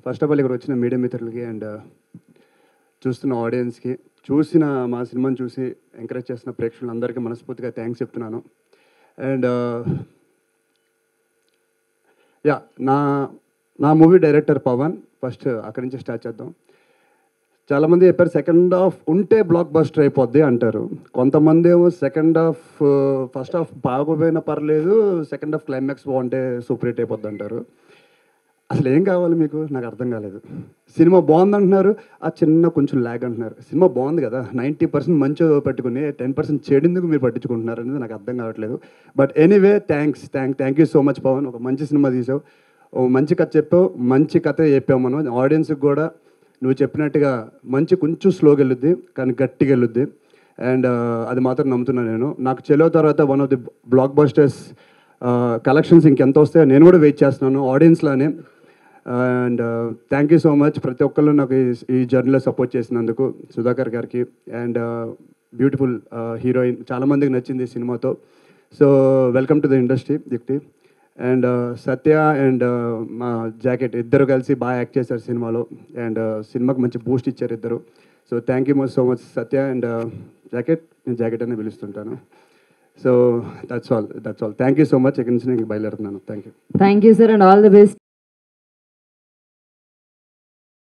first of all ఇక్కడ వచ్చిన media మిత్రులకి అండ్ చూస్తున్న ఆడియన్స్కి చూసిన మా సినిమాని చూసి ఎంకరేజ్ చేస్తున్న ప్రేక్షకులందరికీ మనస్ఫూర్తిగా థ్యాంక్స్ చెప్తున్నాను అండ్ యా నా నా మూవీ డైరెక్టర్ పవన్ ఫస్ట్ అక్కడి నుంచి స్టార్ట్ చేద్దాం చాలామంది చెప్పారు సెకండ్ హాఫ్ ఉంటే బ్లాక్ బస్టర్ అయిపోద్ది అంటారు కొంతమంది ఏమో సెకండ్ హాఫ్ ఫస్ట్ హాఫ్ బాగోపోయినా పర్లేదు సెకండ్ హాఫ్ క్లైమాక్స్ బాగుంటే సూపర్ హిట్ అయిపోద్ది అంటారు అసలు ఏం కావాలి మీకు నాకు అర్థం కాలేదు సినిమా బాగుంది అంటున్నారు ఆ చిన్న కొంచెం ల్యాగ్ అంటున్నారు సినిమా బాగుంది కదా నైంటీ పర్సెంట్ మంచి పెట్టుకుని టెన్ పర్సెంట్ చెడిందుకు మీరు పట్టించుకుంటున్నారు అనేది నాకు అర్థం కావట్లేదు but anyway thanks thank thank you so much Pavan ఒక మంచి సినిమా తీసావు ఓ మంచి కథ చెప్పావు మంచి కథ చెప్పావు మనం ఆడియన్స్కి కూడా నువ్వు చెప్పినట్టుగా మంచి కొంచెం స్లోగా వెళ్ళుద్ది కానీ గట్టిగా వెళ్ళుద్ది అండ్ అది మాత్రం నమ్ముతున్నాను నేను నాకు చెలో తర్వాత one of the blockbusters collections ఇంకెంత వస్తాయో నేను కూడా వెయిట్ చేస్తున్నాను ఆడియన్స్లానే and thank you so much ప్రతి ఒక్కళ్ళు నాకు ఈ- ఈ జర్నీలో సపోర్ట్ చేసినందుకు సుధాకర్ గారికి అండ్ బ్యూటిఫుల్ హీరోయిన్ చాలామందికి నచ్చింది ఈ సినిమాతో so welcome to the industry దిక్తి అండ్ సత్య అండ్ మా జాకెట్ ఇద్దరు కలిసి బాగా యాక్ట్ చేశారు సినిమాలో అండ్ సినిమాకి మంచి బూస్ట్ ఇచ్చారు ఇద్దరు so thank you much so much Satya and jacket నేను జాకెట్ అనే పిలుస్తుంటాను so that's all that's all thank you so much ఇక్కడి నుంచి నేను బయలుదేరుతున్నాను thank you thank you sir and all the best